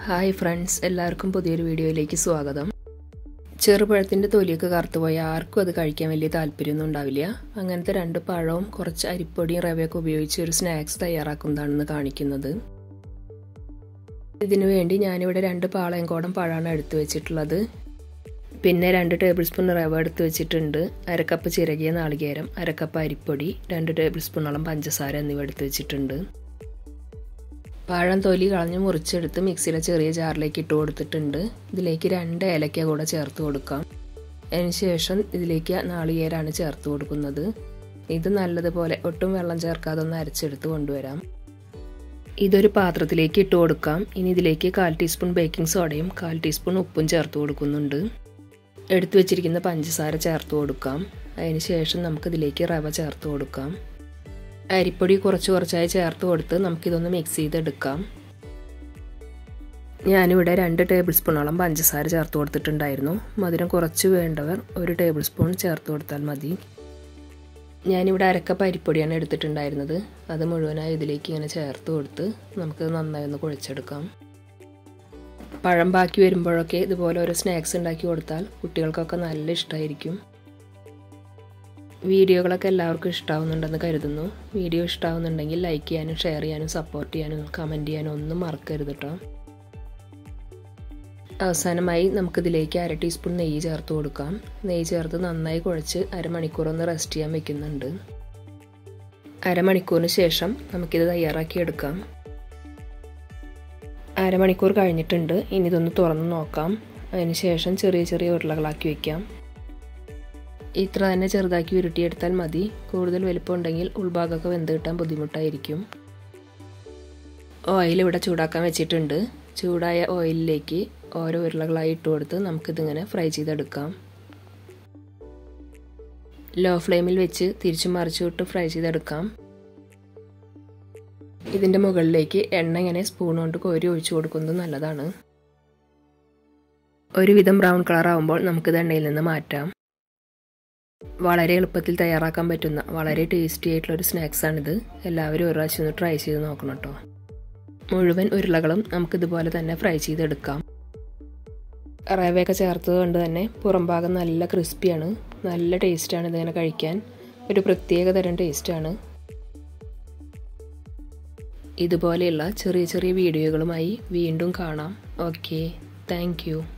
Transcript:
hi friends എല്ലാവർക്കും പുതിയൊരു വീഡിയോയിലേക്ക് സ്വാഗതം ചെറുപഴത്തിൻ്റെ തൊലിയൊക്കെ കറുത്തുപോയ ആർക്കും അത് കഴിക്കാൻ വലിയ താല്പര്യമൊന്നും ഉണ്ടാവില്ല അങ്ങനത്തെ രണ്ട് പഴവും കുറച്ച് അരിപ്പൊടിയും റവയൊക്കെ ഉപയോഗിച്ച് ഒരു സ്നാക്സ് തയ്യാറാക്കുന്നതാണെന്ന് കാണിക്കുന്നത് ഇതിനു വേണ്ടി ഞാനിവിടെ രണ്ട് പാളയംകോടം പഴമാണ് എടുത്തു വെച്ചിട്ടുള്ളത് പിന്നെ രണ്ട് ടേബിൾ സ്പൂൺ റവ എടുത്ത് വെച്ചിട്ടുണ്ട് അരക്കപ്പ് ചിരകിയ നാളികേരം അരക്കപ്പ് അരിപ്പൊടി രണ്ട് ടേബിൾ സ്പൂണോളം പഞ്ചസാര എന്നിവ എടുത്ത് വെച്ചിട്ടുണ്ട് പഴം തൊലി കളഞ്ഞ് മുറിച്ചെടുത്ത് മിക്സിയിലെ ചെറിയ ജാറിലേക്ക് ഇട്ട് കൊടുത്തിട്ടുണ്ട് ഇതിലേക്ക് രണ്ട് ഏലക്ക കൂടെ ചേർത്ത് കൊടുക്കാം അതിനുശേഷം ഇതിലേക്ക് നാളികേരാണ് ചേർത്ത് കൊടുക്കുന്നത് ഇത് നല്ലതുപോലെ ഒട്ടും വെള്ളം ചേർക്കാതെ ഒന്ന് അരച്ചെടുത്ത് കൊണ്ടുവരാം ഇതൊരു പാത്രത്തിലേക്ക് ഇട്ട് കൊടുക്കാം ഇനി ഇതിലേക്ക് കാൽ ടീസ്പൂൺ ബേക്കിംഗ് സോഡയും കാൽ ടീസ്പൂൺ ഉപ്പും ചേർത്ത് കൊടുക്കുന്നുണ്ട് എടുത്തു വെച്ചിരിക്കുന്ന പഞ്ചസാര ചേർത്ത് കൊടുക്കാം അതിനുശേഷം നമുക്കിതിലേക്ക് റവ ചേർത്ത് കൊടുക്കാം അരിപ്പൊടി കുറച്ച് കുറച്ചായി ചേർത്ത് കൊടുത്ത് നമുക്കിതൊന്ന് മിക്സ് ചെയ്തെടുക്കാം ഞാനിവിടെ രണ്ട് ടേബിൾ സ്പൂണോളം പഞ്ചസാര ചേർത്ത് കൊടുത്തിട്ടുണ്ടായിരുന്നു മധുരം കുറച്ച് വേണ്ടവർ ഒരു ടേബിൾ സ്പൂൺ ചേർത്ത് കൊടുത്താൽ മതി ഞാനിവിടെ അരക്കപ്പ് അരിപ്പൊടിയാണ് എടുത്തിട്ടുണ്ടായിരുന്നത് അത് മുഴുവനായി ഇതിലേക്ക് ഇങ്ങനെ ചേർത്ത് കൊടുത്ത് നമുക്ക് നന്നായി ഒന്ന് കുഴച്ചെടുക്കാം പഴം ബാക്കി വരുമ്പോഴൊക്കെ ഇതുപോലെ ഓരോ സ്നാക്സ് ഉണ്ടാക്കി കൊടുത്താൽ കുട്ടികൾക്കൊക്കെ നല്ല ഇഷ്ടമായിരിക്കും വീഡിയോകളൊക്കെ എല്ലാവർക്കും ഇഷ്ടമാവുന്നുണ്ടെന്ന് കരുതുന്നു വീഡിയോ ഇഷ്ടമാവുന്നുണ്ടെങ്കിൽ ലൈക്ക് ചെയ്യാനും ഷെയർ ചെയ്യാനും സപ്പോർട്ട് ചെയ്യാനും കമൻറ്റ് ചെയ്യാനും ഒന്നും മറക്കരുത് കേട്ടോ അവസാനമായി നമുക്കിതിലേക്ക് അര ടീസ്പൂൺ നെയ്യ് ചേർത്ത് കൊടുക്കാം നെയ്യ് ചേർത്ത് നന്നായി കുഴച്ച് അരമണിക്കൂർ ഒന്ന് റെസ്റ്റ് ചെയ്യാൻ വെക്കുന്നുണ്ട് അരമണിക്കൂറിന് ശേഷം നമുക്കിത് തയ്യാറാക്കി എടുക്കാം അരമണിക്കൂർ കഴിഞ്ഞിട്ടുണ്ട് ഇനി ഇതൊന്ന് തുറന്ന് നോക്കാം അതിന് ശേഷം ചെറിയ ചെറിയ ഉരുളകളാക്കി വയ്ക്കാം ഇത്ര തന്നെ ചെറുതാക്കി ഉരുട്ടിയെടുത്താൽ മതി കൂടുതൽ വലിപ്പം ഉണ്ടെങ്കിൽ ഉൾഭാഗമൊക്കെ വെന്ത് കിട്ടാൻ ബുദ്ധിമുട്ടായിരിക്കും ഓയിൽ ഇവിടെ ചൂടാക്കാൻ വെച്ചിട്ടുണ്ട് ചൂടായ ഓയിലിലേക്ക് ഓരോ ഉരുളകളായി ഇട്ട് കൊടുത്ത് നമുക്കിതിങ്ങനെ ഫ്രൈ ചെയ്തെടുക്കാം ലോ ഫ്ലെയിമിൽ വെച്ച് തിരിച്ചു മറിച്ചു വിട്ട് ഫ്രൈ ചെയ്തെടുക്കാം ഇതിൻ്റെ മുകളിലേക്ക് എണ്ണ ഇങ്ങനെ സ്പൂൺ കൊണ്ട് കോരി ഒഴിച്ചു കൊടുക്കുന്നത് നല്ലതാണ് ഒരുവിധം ബ്രൗൺ കളർ ആകുമ്പോൾ നമുക്കിത് എണ്ണയിൽ നിന്ന് മാറ്റാം വളരെ എളുപ്പത്തിൽ തയ്യാറാക്കാൻ പറ്റുന്ന വളരെ ടേസ്റ്റി ആയിട്ടുള്ള ഒരു സ്നാക്സാണിത് എല്ലാവരും ഒരു പ്രാവശ്യം ഒന്ന് ട്രൈ ചെയ്ത് നോക്കണം കേട്ടോ മുഴുവൻ ഉരുളകളും നമുക്കിതുപോലെ തന്നെ ഫ്രൈ ചെയ്തെടുക്കാം റവയൊക്കെ ചേർത്തത് കൊണ്ട് തന്നെ പുറം ഭാഗം നല്ല ക്രിസ്പിയാണ് നല്ല ടേസ്റ്റാണ് ഇതിങ്ങനെ കഴിക്കാൻ ഒരു പ്രത്യേക തരം ടേസ്റ്റാണ് ഇതുപോലെയുള്ള ചെറിയ ചെറിയ വീഡിയോകളുമായി വീണ്ടും കാണാം ഓക്കെ താങ്ക്